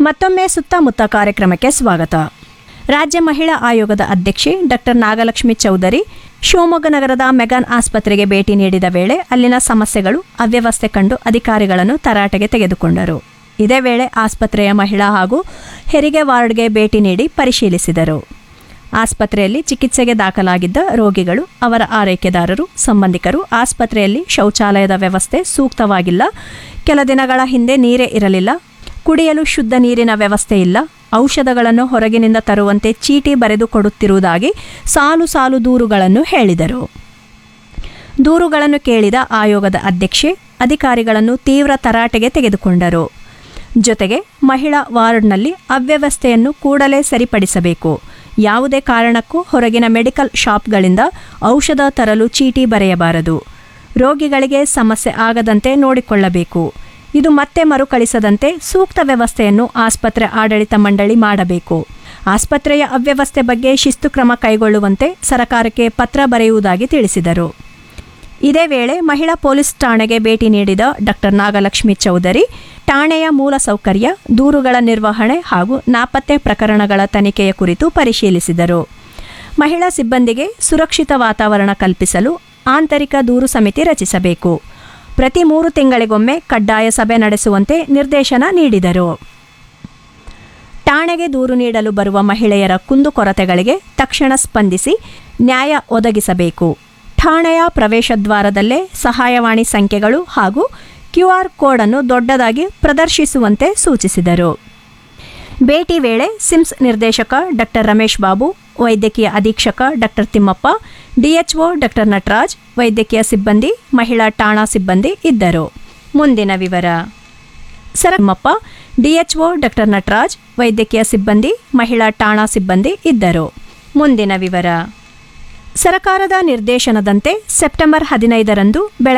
ಮತ್ತೊಮ್ಮೆ ಸುತ್ತಮುತ್ತ ಕಾರ್ಯಕ್ರಮಕ್ಕೆ ಸ್ವಾಗತ ರಾಜ್ಯ ಮಹಿಳಾ ಆಯೋಗದ ಅಧ್ಯಕ್ಷೆ ಡಾಕ್ಟರ್ ನಾಗಲಕ್ಷ್ಮಿ ಚೌಧರಿ ಶಿವಮೊಗ್ಗ ನಗರದ ಮೆಗಾನ್ ಆಸ್ಪತ್ರೆಗೆ ಭೇಟಿ ನೀಡಿದ ವೇಳೆ ಅಲ್ಲಿನ ಸಮಸ್ಯೆಗಳು ಅವ್ಯವಸ್ಥೆ ಕಂಡು ಅಧಿಕಾರಿಗಳನ್ನು ತರಾಟೆಗೆ ತೆಗೆದುಕೊಂಡರು ಇದೇ ವೇಳೆ ಆಸ್ಪತ್ರೆಯ ಮಹಿಳಾ ಹಾಗೂ ಹೆರಿಗೆ ವಾರ್ಡ್ಗೆ ಭೇಟಿ ನೀಡಿ ಪರಿಶೀಲಿಸಿದರು ಆಸ್ಪತ್ರೆಯಲ್ಲಿ ಚಿಕಿತ್ಸೆಗೆ ದಾಖಲಾಗಿದ್ದ ರೋಗಿಗಳು ಅವರ ಆರೈಕೆದಾರರು ಸಂಬಂಧಿಕರು ಆಸ್ಪತ್ರೆಯಲ್ಲಿ ಶೌಚಾಲಯದ ವ್ಯವಸ್ಥೆ ಸೂಕ್ತವಾಗಿಲ್ಲ ಕೆಲ ದಿನಗಳ ಹಿಂದೆ ನೀರೇ ಇರಲಿಲ್ಲ ಕುಡಿಯಲು ಶುದ್ಧ ನೀರಿನ ವ್ಯವಸ್ಥೆ ಇಲ್ಲ ಔಷಧಗಳನ್ನು ಹೊರಗಿನಿಂದ ತರುವಂತೆ ಚೀಟಿ ಬರೆದು ಕೊಡುತ್ತಿರುವುದಾಗಿ ಸಾಲು ಸಾಲು ದೂರುಗಳನ್ನು ಹೇಳಿದರು ದೂರುಗಳನ್ನು ಕೇಳಿದ ಆಯೋಗದ ಅಧ್ಯಕ್ಷೆ ಅಧಿಕಾರಿಗಳನ್ನು ತೀವ್ರ ತರಾಟೆಗೆ ತೆಗೆದುಕೊಂಡರು ಜೊತೆಗೆ ಮಹಿಳಾ ವಾರ್ಡ್ನಲ್ಲಿ ಅವ್ಯವಸ್ಥೆಯನ್ನು ಕೂಡಲೇ ಸರಿಪಡಿಸಬೇಕು ಯಾವುದೇ ಕಾರಣಕ್ಕೂ ಹೊರಗಿನ ಮೆಡಿಕಲ್ ಶಾಪ್ಗಳಿಂದ ಔಷಧ ತರಲು ಚೀಟಿ ಬರೆಯಬಾರದು ರೋಗಿಗಳಿಗೆ ಸಮಸ್ಯೆ ಆಗದಂತೆ ನೋಡಿಕೊಳ್ಳಬೇಕು ಇದು ಮತ್ತೆ ಮರುಕಳಿಸದಂತೆ ಸೂಕ್ತ ವ್ಯವಸ್ಥೆಯನ್ನು ಆಸ್ಪತ್ರೆ ಆಡಳಿತ ಮಂಡಳಿ ಮಾಡಬೇಕು ಆಸ್ಪತ್ರೆಯ ಅವ್ಯವಸ್ಥೆ ಬಗ್ಗೆ ಶಿಸ್ತು ಕ್ರಮ ಕೈಗೊಳ್ಳುವಂತೆ ಸರಕಾರಕ್ಕೆ ಪತ್ರ ಬರೆಯುವುದಾಗಿ ತಿಳಿಸಿದರು ಇದೇ ವೇಳೆ ಮಹಿಳಾ ಪೊಲೀಸ್ ಠಾಣೆಗೆ ಭೇಟಿ ನೀಡಿದ ಡಾಕ್ಟರ್ ನಾಗಲಕ್ಷ್ಮಿ ಚೌಧರಿ ಠಾಣೆಯ ಮೂಲ ಸೌಕರ್ಯ ದೂರುಗಳ ನಿರ್ವಹಣೆ ಹಾಗೂ ನಾಪತ್ತೆ ಪ್ರಕರಣಗಳ ತನಿಖೆಯ ಕುರಿತು ಪರಿಶೀಲಿಸಿದರು ಮಹಿಳಾ ಸಿಬ್ಬಂದಿಗೆ ಸುರಕ್ಷಿತ ವಾತಾವರಣ ಕಲ್ಪಿಸಲು ಆಂತರಿಕ ದೂರು ಸಮಿತಿ ರಚಿಸಬೇಕು ಪ್ರತಿ ಮೂರು ತಿಂಗಳಿಗೊಮ್ಮೆ ಕಡ್ಡಾಯ ಸಭೆ ನಡೆಸುವಂತೆ ನಿರ್ದೇಶನ ನೀಡಿದರು ಠಾಣೆಗೆ ದೂರು ನೀಡಲು ಬರುವ ಮಹಿಳೆಯರ ಕುಂದುಕೊರತೆಗಳಿಗೆ ತಕ್ಷಣ ಸ್ಪಂದಿಸಿ ನ್ಯಾಯ ಒದಗಿಸಬೇಕು ಠಾಣೆಯ ಪ್ರವೇಶ ದ್ವಾರದಲ್ಲೇ ಸಹಾಯವಾಣಿ ಸಂಖ್ಯೆಗಳು ಹಾಗೂ ಕ್ಯೂಆರ್ ಕೋಡ್ ಅನ್ನು ದೊಡ್ಡದಾಗಿ ಪ್ರದರ್ಶಿಸುವಂತೆ ಸೂಚಿಸಿದರು ಭೇಟಿ ವೇಳೆ ಸಿಮ್ಸ್ ನಿರ್ದೇಶಕ ಡಾಕ್ಟರ್ ರಮೇಶ್ ಬಾಬು ವೈದ್ಯಕೀಯ ಅಧೀಕ್ಷಕ doctor Thimmappa DHO doctor Nataraj ವೈದ್ಯಕೀಯ ಸಿಬ್ಬಂದಿ ಮಹಿಳಾ ಠಾಣಾ ಸಿಬ್ಬಂದಿ ಇದ್ದರು ಮುಂದಿನ ವಿವರ ಸರಮಪ್ಪ ಡಿಎಚ್ಒ ಡಾಕ್ಟರ್ ನಟರಾಜ್ ವೈದ್ಯಕೀಯ ಸಿಬ್ಬಂದಿ ಮಹಿಳಾ ಠಾಣಾ ಸಿಬ್ಬಂದಿ ಇದ್ದರು ಮುಂದಿನ ವಿವರ ಸರಕಾರದ ನಿರ್ದೇಶನದಂತೆ ಸೆಪ್ಟೆಂಬರ್ ಹದಿನೈದರಂದು ಬೆಳಗ್ಗೆ